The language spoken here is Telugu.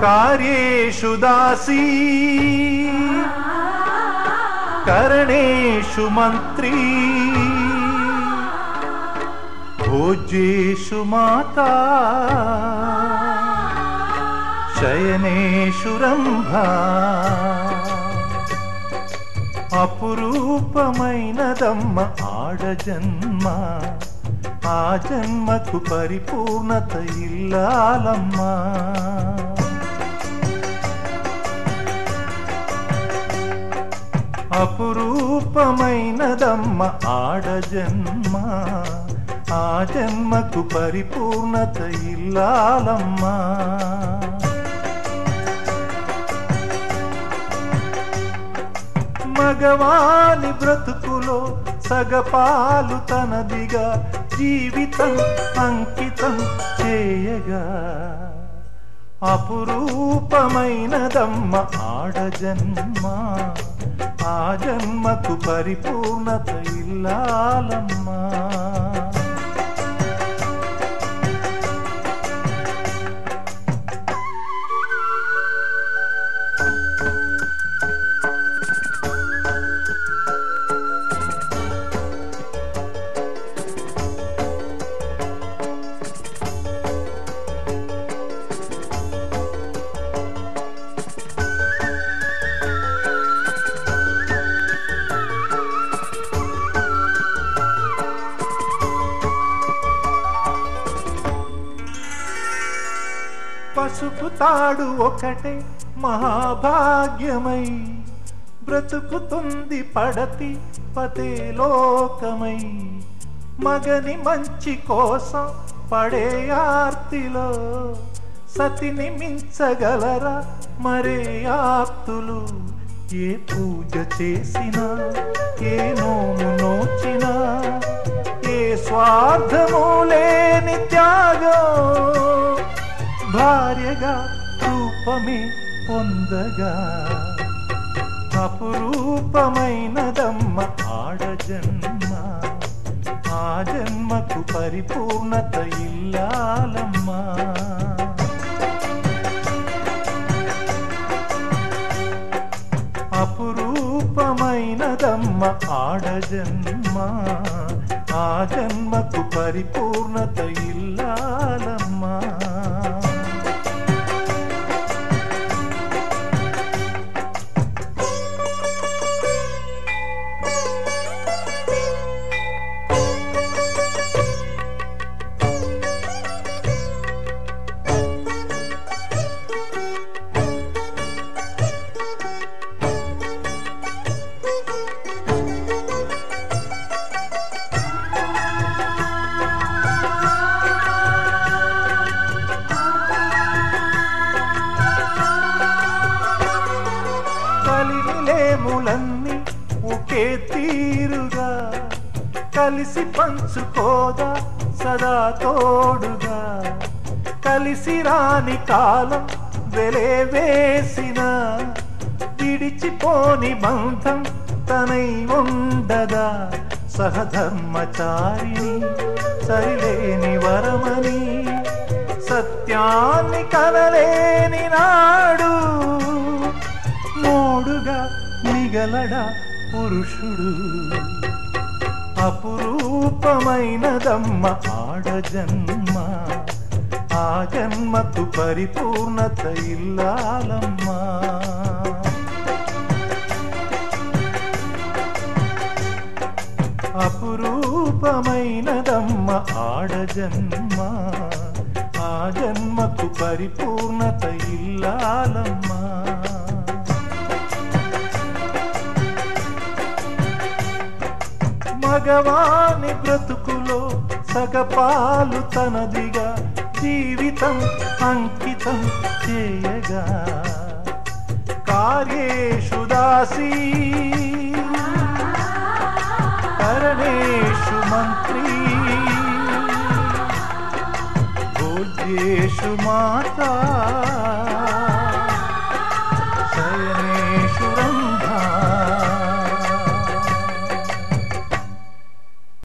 कार्येषु दासी करणेषु मन्त्री भोज्येषु माता शयनेषु रम्भा అపురూపమైనదమ్మ ఆడజన్మ ఆ జన్మకు పరిపూర్ణత ఇల్లాలమ్మా అపురూపమైనదమ్మ ఆడజన్మ ఆ జన్మకు పరిపూర్ణత ఇల్లాలమ్మా మగవాని బ్రతుకులో సగపాలు తనదిగా జీవితం అంకితం చేయగా అపురూపమైనదమ్మ ఆడజన్మ ఆ జన్మకు పరిపూర్ణత ఇల్లాలమ్మా పసుపు తాడు ఒకటే మహాభాగ్యమై బ్రతుకుతుంది పడతి పతే లోకమై మగని మంచి కోసం పడే ఆర్తిలో సతిని మించగలరా మరే ఆప్తులు ఏ పూజ చేసినా ఏ నోము నోచినా ఏ స్వార్థము లేని త్యాగం భార్యగా రూపమే పొందగా అపురూపమైనదమ్మ ఆడజన్మ ఆ జన్మకు పరిపూర్ణత ఇల్లాలమ్మా అపురూపమైనదమ్మ ఆడజన్మ ఆ జన్మకు పరిపూర్ణత ఇల్లాలమ్మా కలిమిలేములన్నీ ఒకే తీరుగా కలిసి పంచుకోదా సదా తోడుగా కలిసి రాని కాలం వెలే వేసిన విడిచిపోని బంధం తనై ఉండదా సహధర్మచారిణి సరిలేని వరమని సత్యాన్ని కనలేని నాడు మోడుగా మిగలడా పురుషుడు అపురూపమైనదమ్మ ఆడజన్మ ఆ జన్మకు పరిపూర్ణత ఇల్లాలమ్మా అపురూపమైనదమ్మ ఆడజన్మ ఆ జన్మకు పరిపూర్ణత ఇల్లాలమ్మా మగవాని బ్రతుకులో సగపాలు తనదిగా జీవితం అంకితం చేయగా కార్యేషు దాసీ కరణేషు మంత్రి భోజ్యేషు మాతా శయనే